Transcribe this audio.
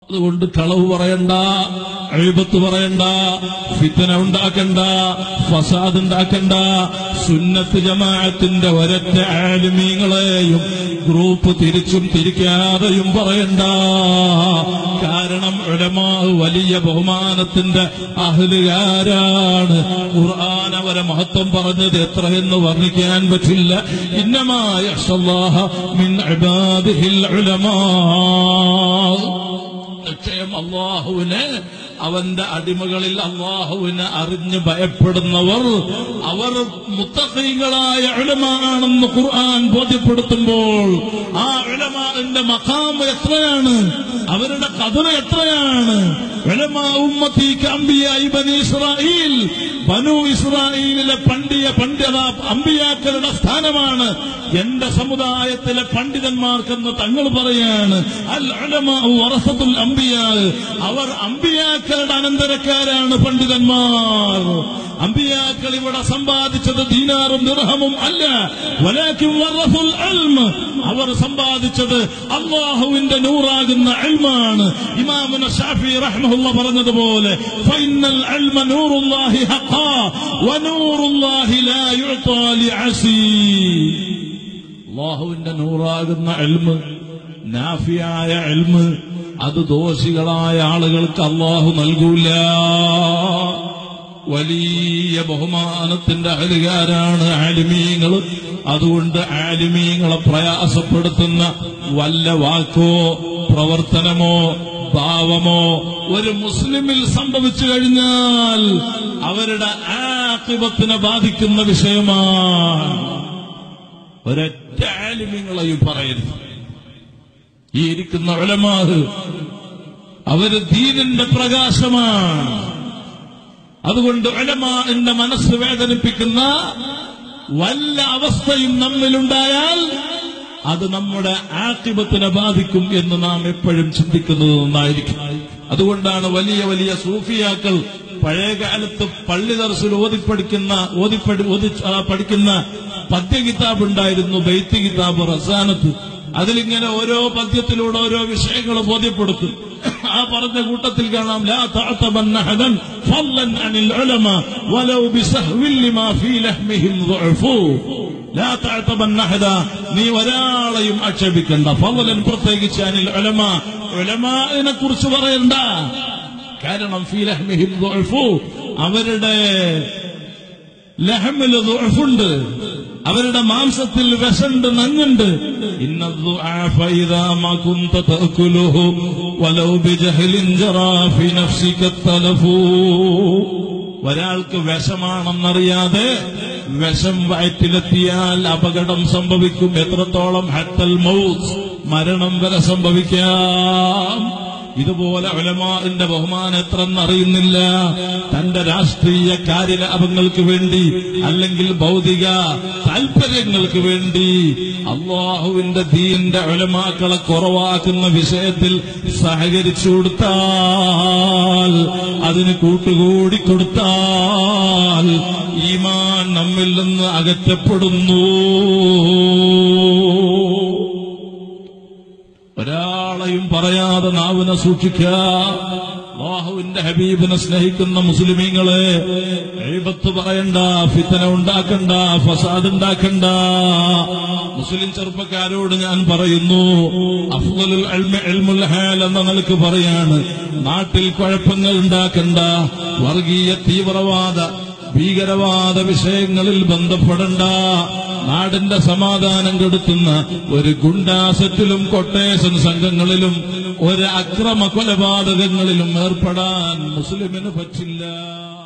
അതുകൊണ്ട് കളവ് പറയണ്ട അഴിബത്ത് പറയണ്ട ഫിത്തന ഉണ്ടാക്കണ്ട ഫസാദ് ഉണ്ടാക്കണ്ട സുന്നത്ത് ജമാഅത്തിന്റെ ഒരൊറ്റ ആലിമീങ്ങളെയും ഗ്രൂപ്പ് തിരിച്ചും തിരിക്കാതെയും പറയണ്ട കാരണം ഉലമാ വലിയ ബഹുമാനത്തിന്റെ അഹലുകാരാണ് ഖുർആൻ അവരെ മഹത്വം പറഞ്ഞത് എത്രയെന്ന് വർണ്ണിക്കാൻ പറ്റില്ല ഇന്നമായ മിൻ ഇബാദിഹിൽ ഉലമാ നിശ്ചയം അള്ളാഹുവിന് അവന്റെ അടിമകളിൽ അള്ളാഹുവിനെ അറിഞ്ഞ് ഭയപ്പെടുന്നവർ അവർ മുത്തഖീകളായ ഉലമാണെന്ന് ഖുർആൻ ബോധ്യപ്പെടുത്തുമ്പോൾ ആ ഉലമാന്റെ മഖാം എത്രയാണ് അവരുടെ കഥന എത്രയാണ് ഉലമാ ഉമ്മത്തി അമ്പിയായി ബനി ഇസ്രായേൽ ബനു ഇസ്രായേലിലെ പണ്ഡിയ പണ്ഡിത അമ്പിയാക്കളുടെ സ്ഥാനമാണ് എന്റെ സമുദായത്തിലെ പണ്ഡിതന്മാർക്കെന്ന് തങ്ങൾ പറയാണ് അൽ ഉലമാ വറസത്തുൽ അമ്പിയാ അവർ അമ്പിയാക്കളുടെ അനന്തരക്കാരാണ് പണ്ഡിതന്മാർ അമ്പിയാക്കൾ ഇവിടെ സമ്പാദിച്ചത് ദീനാറും ദിർഹമും അല്ല വലാക്കിൻ വറസുൽ അൽമ അവർ സമ്പാദിച്ചത് അള്ളാഹുവിന്റെ നൂറാകുന്ന അൽമാണ് ഇമാമുന ഷാഫി റഹ്മഹുല്ല പറഞ്ഞതുപോലെ ഫൈനൽ അൽമ നൂറുല്ലാഹി ഹഖാ വനൂറുല്ലാഹി ലാ യുഅതാ ലിഅസീ അള്ളാഹുവിന്റെ നൂറാകുന്ന എൽമ് നാഫിയായ എൽമ് അത് ദോഷികളായ ആളുകൾക്ക് അള്ളാഹു നൽകൂല വലിയ ബഹുമാനത്തിന്റെ അഹലുകാരാണ് ആലിമീങ്ങൾ അതുകൊണ്ട് ആലിമീങ്ങളെ പ്രയാസപ്പെടുത്തുന്ന വല്ല വാക്കോ പ്രവർത്തനമോ ഭാവമോ ഒരു മുസ്ലിമിൽ സംഭവിച്ചു കഴിഞ്ഞാൽ അവരുടെ ആക്കിബത്തിനെ ബാധിക്കുന്ന വിഷയമാണ് ഒരൊറ്റ ആലിമ്യങ്ങളെയും പറയരുത് ഈ ഇരിക്കുന്ന ഉലമാഹ് അവര് ദീനിന്റെ പ്രകാശമാണ് അതുകൊണ്ട് ഉലമാന്റെ മനസ്സ് വേദനിപ്പിക്കുന്ന വല്ല അവസ്ഥയും നമ്മിലുണ്ടായാൽ അത് നമ്മുടെ ആക്കിബത്തിനെ ബാധിക്കും എന്ന് നാം എപ്പോഴും ചിന്തിക്കുന്നത് നന്നായിരിക്കും അതുകൊണ്ടാണ് വലിയ വലിയ സൂഫിയാക്കൾ പഴയ കാലത്ത് പള്ളി ദർശനം ഓതിപ്പടിക്കുന്ന ഓതിപ്പടി ഓതി ആ, പഠിക്കുന്ന പദ്യ കിതാബ് ഉണ്ടായിരുന്നു ബൈത്തി കിതാബ് റസാനത്ത് അതിലിങ്ങനെ ഓരോ പദ്യത്തിലൂടെ ഓരോ വിഷയങ്ങൾ ബോധ്യപ്പെടുത്തും ആ പറഞ്ഞ കൂട്ടത്തിൽ കാണാം ലാ തഅതബന്ന ഹദൻ ഫضلا عن العلماء ولو بسهو لما في لحمهم ضعف ലാ തഅതബന്ന ഹദ നീ ഒരാളെയും ആക്ഷേപിക്കണ്ട ഫضلا പ്രത്യേകിച്ച് അനിൽ ഉലമ ഉലമാനെ കുറിച്ച് പറയണ്ട കാരണം ഫീ ലഹ്മിഹിം ضعف അവരുടെ ലഹമിൽ ദുഅഫുണ്ട് അവരുടെ മാംസത്തിൽ വിഷണ്ട് നഞ്ഞുണ്ട് ഇന്ന الضعاف إذا ما كنت تأكله ولو بجهل جرى في نفسك التلف ഒരാൾക്ക് വിഷമാണെന്നറിയാതെ വിഷം വയറ്റിലെത്തിയാൽ അപകടം സംഭവിക്കും എത്രത്തോളം ഹത്തൽ മൗത്ത് മരണം വരെ സംഭവിക്കാം ഇതുപോലെ ഉലമാറിന്റെ ബഹുമാനം എത്രയെന്നറിയുന്നില്ല തന്റെ രാഷ്ട്രീയ കാര്യലാഭങ്ങൾക്ക് വേണ്ടി അല്ലെങ്കിൽ ഭൗതിക താൽപര്യങ്ങൾക്ക് വേണ്ടി അള്ളാഹുവിന്റെ ദീന്റെ ഉലമാക്കളെ കുറവാക്കുന്ന വിഷയത്തിൽ സഹകരിച്ചു കൊടുത്താൽ അതിന് കൂട്ടുകൂടി കൊടുത്താൽ ഈമാൻ നമ്മിൽ നിന്ന് അകറ്റപ്പെടുന്നു ഒരാളെയും പറയാതെ നാവിനെ സൂക്ഷിക്കുക അള്ളാഹുവിന്റെ ഹബീബിനെ സ്നേഹിക്കുന്ന മുസ്ലിമീങ്ങളെ എഴുപത്ത് പറയണ്ട ഫിത്തന ഉണ്ടാക്കണ്ട ഫസാദ് ഉണ്ടാക്കണ്ട മുസ്ലിം ചെറുപ്പക്കാരോട് ഞാൻ പറയുന്നു അഫ്ദലുൽ അൽമ ഇൽമുൽ ഹാൽ എന്ന നിലക്ക് പറയാണ് നാട്ടിൽ കുഴപ്പങ്ങൾ ഉണ്ടാക്കണ്ട വർഗീയ തീവ്രവാദ ഭീകരവാദ വിഷയങ്ങളിൽ ബന്ധപ്പെടണ്ട നാടിന്റെ സമാധാനം കെടുത്തുന്ന ഒരു ഗുണ്ടാസറ്റിലും കൊട്ടേഷൻ സംഘങ്ങളിലും ഒരു അക്രമ കൊലപാതകങ്ങളിലും ഏർപ്പെടാൻ മുസ്ലിമിന് പറ്റില്ല